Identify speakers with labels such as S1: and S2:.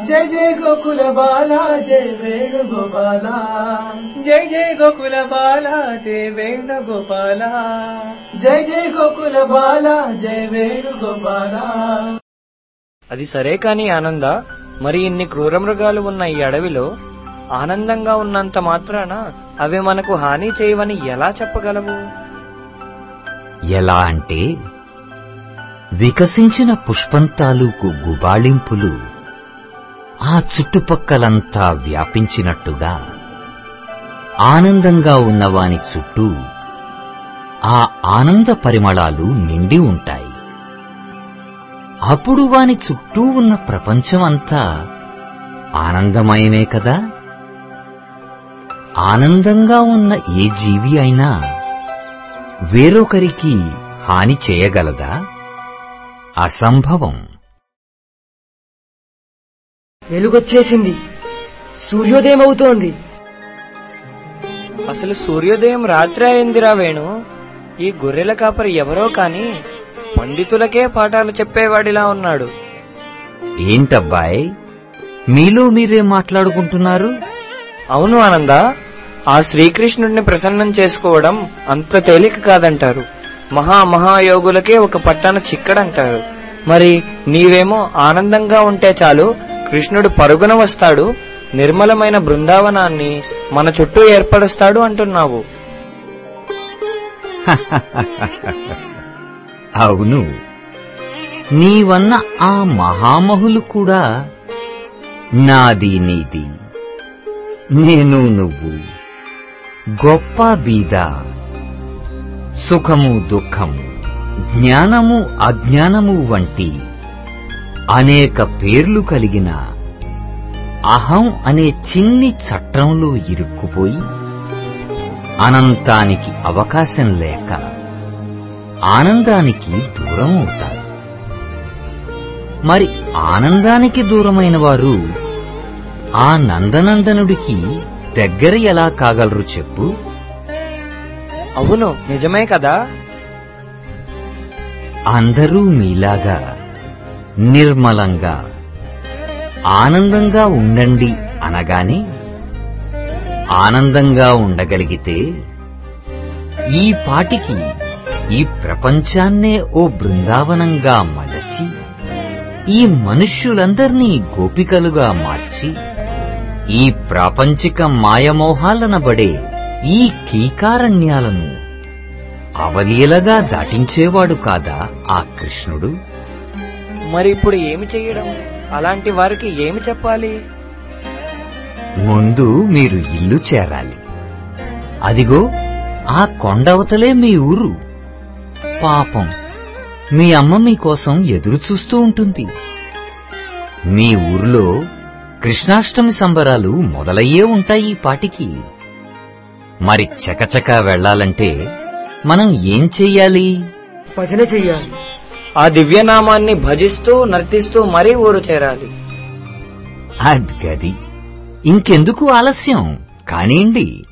S1: జై జై గోకుల బాల జై వేణుగోపాల
S2: జై జై గోకుల బాల జై వేణుగోపాల
S1: జై జై గోకుల బాల జై వేణుగోపాల
S2: అది సరే కాని ఆనంద మరి ఇన్ని క్రూర మృగాలు ఉన్న ఈ అడవిలో ఆనందంగా ఉన్నంత మాత్రాన అవి మనకు హాని చేయవని ఎలా చెప్పగలవు
S3: ఎలా అంటే వికసించిన పుష్పం తాలూకు గుబాళింపులు ఆ చుట్టుపక్కలంతా వ్యాపించినట్టుగా ఆనందంగా ఉన్నవాని చుట్టూ ఆ ఆనంద పరిమళాలు నిండి ఉంటాయి అప్పుడు వాని చుట్టూ ఉన్న ప్రపంచమంతా ఆనందమయమే కదా ఆనందంగా ఉన్న ఏ జీవి అయినా వేరొకరికి హాని చేయగలదా అసంభవం
S4: వెలుగొచ్చేసింది సూర్యోదయం అవుతోంది
S2: అసలు సూర్యోదయం రాత్రి అయిందిరా వేణు ఈ గొర్రెల కాపరి ఎవరో కాని పండితులకే పాఠాలు చెప్పేవాడిలా ఉన్నాడు
S3: ఏంటబ్బాయ్ మీలో మీరే మాట్లాడుకుంటున్నారు
S2: అవును ఆనంద ఆ శ్రీకృష్ణుడిని ప్రసన్నం చేసుకోవడం అంత తేలిక కాదంటారు మహా మహాయోగులకే ఒక పట్టాన చిక్కడంటారు మరి నీవేమో ఆనందంగా ఉంటే చాలు కృష్ణుడు పరుగున వస్తాడు నిర్మలమైన బృందావనాన్ని మన చుట్టూ ఏర్పరుస్తాడు అంటున్నావు
S3: అవును నీవన్న ఆ మహామహులు కూడా నాది నీది నేను నువ్వు గొప్ప బీద సుఖము దుఃఖము జ్ఞానము అజ్ఞానము వంటి అనేక పేర్లు కలిగిన అహం అనే చిన్ని చట్రంలో ఇరుక్కుపోయి అనంతానికి అవకాశం లేక ఆనందానికి దూరం అవుతారు మరి ఆనందానికి దూరమైన వారు ఆ నందనందనుడికి దగ్గర ఎలా కాగలరు చెప్పు
S2: అవును నిజమే కదా
S3: అందరూ మీలాగా నిర్మలంగా ఆనందంగా ఉండండి అనగానే ఆనందంగా ఉండగలిగితే ఈ పాటికి ఈ ప్రపంచాన్నే ఓ బృందావనంగా మలచి ఈ మనుష్యులందర్నీ గోపికలుగా మార్చి ఈ ప్రాపంచిక మాయమోహాలనబడే ఈ కీకారణ్యాలను అవలీలగా దాటించేవాడు కాదా ఆ కృష్ణుడు
S2: మరి ఇప్పుడు ఏమి చెయ్యడం అలాంటి వారికి ఏమి చెప్పాలి
S3: ముందు మీరు ఇల్లు చేరాలి అదిగో ఆ కొండవతలే మీ ఊరు పాపం మీ అమ్మ మీకోసం ఎదురు చూస్తూ ఉంటుంది మీ ఊర్లో కృష్ణాష్టమి సంబరాలు మొదలయ్యే ఉంటాయి ఈ పాటికి మరి చకచకా వెళ్ళాలంటే మనం ఏం చెయ్యాలి
S4: భజన చెయ్యాలి
S2: ఆ దివ్యనామాన్ని భజిస్తూ నర్తిస్తూ మరీ ఊరు చేరాలి
S3: అద్గది ఇంకెందుకు ఆలస్యం కానివ్వండి